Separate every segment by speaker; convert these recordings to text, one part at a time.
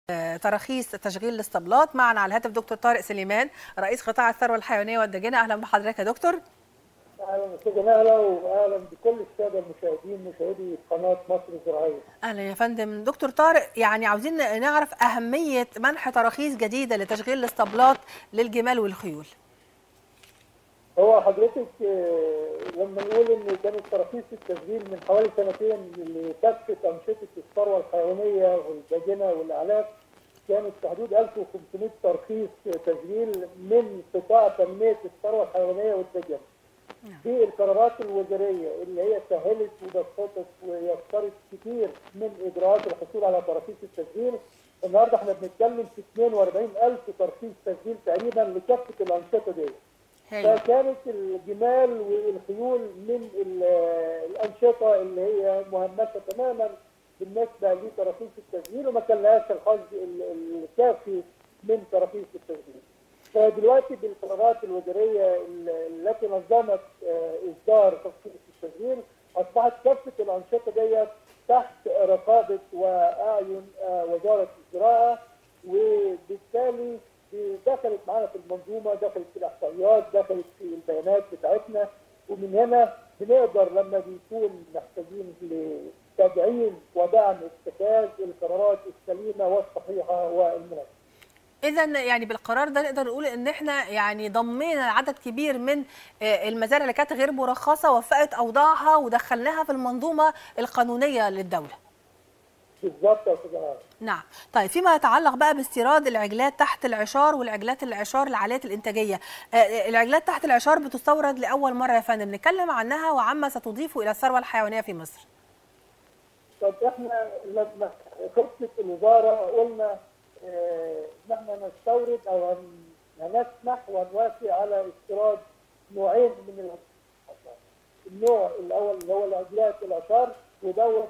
Speaker 1: تراخيص تشغيل الاسطبلات معنا على الهاتف دكتور طارق سليمان رئيس قطاع الثروه الحيوانيه والدجنه اهلا بحضرتك يا دكتور
Speaker 2: اهلا استاذ نهله واهلا بكل الساده المشاهدين مشاهدي قناه مصر الزراعيه.
Speaker 1: اهلا يا فندم دكتور طارق يعني عاوزين نعرف اهميه منح تراخيص جديده لتشغيل الاسطبلات للجمال والخيول.
Speaker 2: هو حضرتك لما نقول ان كانت تراخيص التسجيل من حوالي سنتين لكافه انشطه الثروه الحيوانيه والدجنه والاعلاف كانت في حدود 1500 ترخيص تسجيل من قطاع تنميه الثروه الحيوانيه والدجنه. في القرارات الوزاريه اللي هي سهلت وبسطت ويسرت كتير من اجراءات الحصول على تراخيص التسجيل النهارده احنا بنتكلم في 42000 ترخيص تسجيل تقريبا لكافه الانشطه دي. فكانت الجمال والخيول من الانشطه اللي هي مهمشه تماما بالنسبه لتراخيص التسجيل وما كان لهاش الحظ الكافي من تراخيص التسجيل. فدلوقتي بالقرارات الوزاريه التي نظمت اصدار تخصيص التسجيل اصبحت كافه الانشطه ديت تحت رقابه واعين وزاره الزراعه وبالتالي دخلت معانا في المنظومه دخلت في الاحصائيات دخلت في البيانات بتاعتنا ومن هنا بنقدر لما بيكون محتاجين لتدعيم ودعم اتخاذ القرارات السليمه والصحيحه والمناسبه.
Speaker 1: اذا يعني بالقرار ده نقدر نقول ان احنا يعني ضمينا عدد كبير من المزارع اللي كانت غير مرخصه وفقت اوضاعها ودخلناها في المنظومه القانونيه للدوله.
Speaker 2: بالظبط يا استاذ
Speaker 1: نعم طيب فيما يتعلق بقى باستيراد العجلات تحت العشار والعجلات العشار العاليه الانتاجيه العجلات تحت العشار بتستورد لاول مره يا فندم نتكلم عنها وعما ستضيف الى الثروه الحيوانيه في مصر
Speaker 2: طب احنا لما خطه الوزاره قلنا اه نحن نستورد او هنسمح ونوافق على استيراد نوعين من النوع الاول اللي هو العجلات العشار ودوت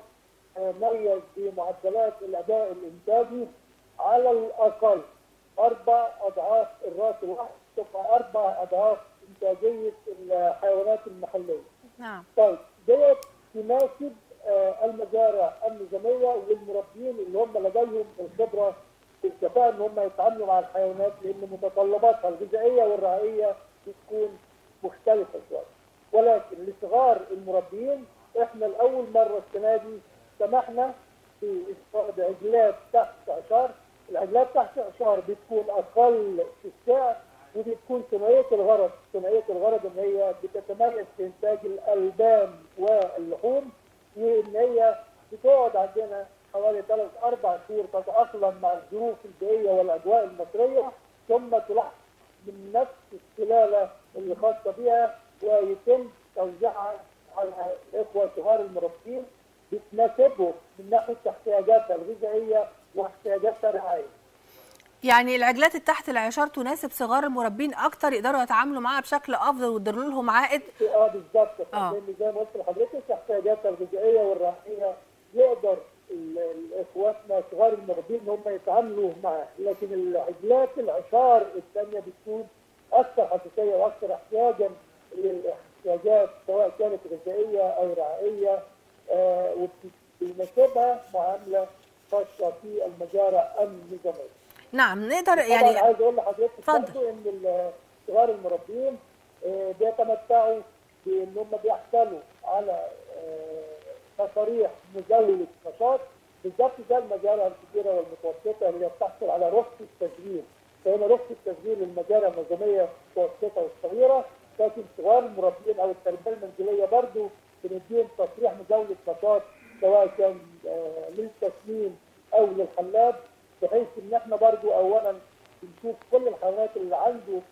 Speaker 2: ميز بمعدلات الاداء الانتاجي على الاقل اربع اضعاف الراس الواحد تبقى اربع اضعاف انتاجيه الحيوانات المحليه.
Speaker 1: نعم.
Speaker 2: طيب ديت تناسب المزارع النظاميه والمربين اللي هم لديهم الخبره الكفاءه ان هم يتعاملوا مع الحيوانات لان متطلباتها الغذائيه والرعائيه بتكون مختلفه شويه. ولكن لصغار المربين احنا لاول مره السنه دي سمحنا باستيراد عجلات تحت عشار، العجلات تحت عشار بتكون اقل في السعر وبتكون ثنائيه الغرض، ثنائيه الغرض ان هي بتتميز في انتاج الالبان واللحوم وان هي بتقعد عندنا حوالي ثلاث اربع شهور تتاقلم مع الظروف البيئيه والاجواء المصريه ثم تلحق من نفس السلاله اللي خاصه بها ويتم توزيعها على الاخوه صغار المربين بتناسبهم من ناحيه احتياجاتها الغذائيه واحتياجاتها الرعايه.
Speaker 1: يعني العجلات التحت العشار تناسب صغار المربين اكتر يقدروا يتعاملوا معاها بشكل افضل ويدروا لهم عائد
Speaker 2: اه بالظبط آه. لان زي ما قلت لحضرتك احتياجاتها الغذائيه والرعايه يقدر اخواتنا صغار المربين ان هم يتعاملوا معها لكن العجلات العشار الثانيه بتكون اكثر حساسيه واكثر احتياجا للاحتياجات سواء كانت غذائيه او رعائيه آه وبيناسبها معامله خاصه في المزارع النظاميه.
Speaker 1: نعم نقدر
Speaker 2: يعني عايز اقول لحضرتك برضه ان صغار المربين آه بيتمتعوا بان هم بيحصلوا على آه تصاريح مزاوله نشاط بالذات زي المزارع الكبيره والمتوسطه اللي بتحصل على رخصه التسجيل فهنا رخصه التسجيل للمزارع النظاميه المتوسطه والصغيره لكن صغار المربين او التربيه المنزليه برضه بنديهم تصريح مزاوله نشاط سواء كان آه للتسمين او للحلاب بحيث ان احنا برضو اولا بنشوف كل الحيوانات اللي عنده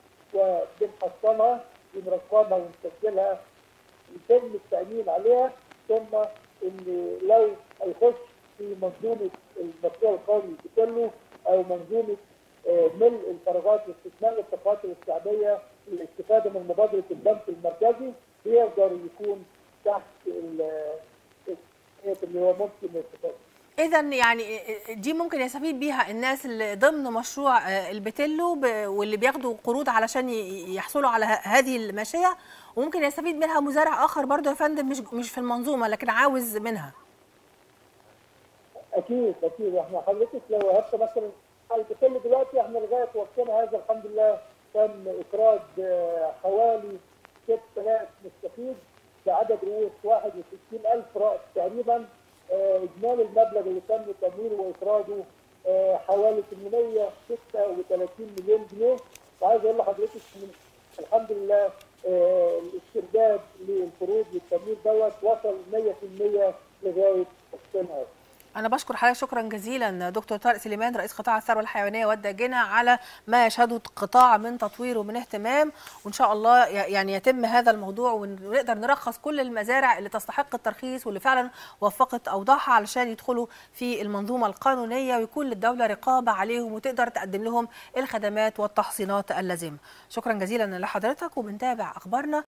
Speaker 2: وبنحصنها بنرقمها ونسجلها يتم التامين عليها ثم ان لو هيخش في منظومه المشروع القومي كله او منظومه ملء الفراغات واستثمار الطاقات الاستيعابيه للاستفاده من مبادره البنك المركزي بيقدر يكون تحت اللي هو ممكن الاستفاده.
Speaker 1: اذا يعني دي ممكن يستفيد بيها الناس اللي ضمن مشروع البتلو واللي بياخدوا قروض علشان يحصلوا على هذه الماشيه وممكن يستفيد منها مزارع اخر برضه يا فندم مش مش في المنظومه لكن عاوز منها
Speaker 2: اكيد اكيد احنا حضرتك لو هبت مثلا البتل دلوقتي احنا لغايه وقتنا هذا الحمد لله تم اخراج آه، حوالي 6000 مستفيد بعدد رؤوس 61000 راس تقريبا آه، اجمالي المبلغ اللي تم تمويله واخراجه آه، حوالي 836 مليون جنيه وعايز اقول لحضرتك إن الحمد لله آه، الاسترداد للقروض والتمويل دوت وصل 100% لغايه وقتنا هذا.
Speaker 1: أنا بشكر حضرتك شكرا جزيلا دكتور طارق سليمان رئيس قطاع الثروة الحيوانية والداجنة على ما يشهده القطاع من تطوير ومن اهتمام وإن شاء الله ي- يعني يتم هذا الموضوع ونقدر نرخص كل المزارع اللي تستحق الترخيص واللي فعلا وفقت أوضاعها علشان يدخلوا في المنظومة القانونية ويكون للدولة رقابة عليهم وتقدر تقدم لهم الخدمات والتحصينات اللازمة شكرا جزيلا لحضرتك وبنتابع أخبارنا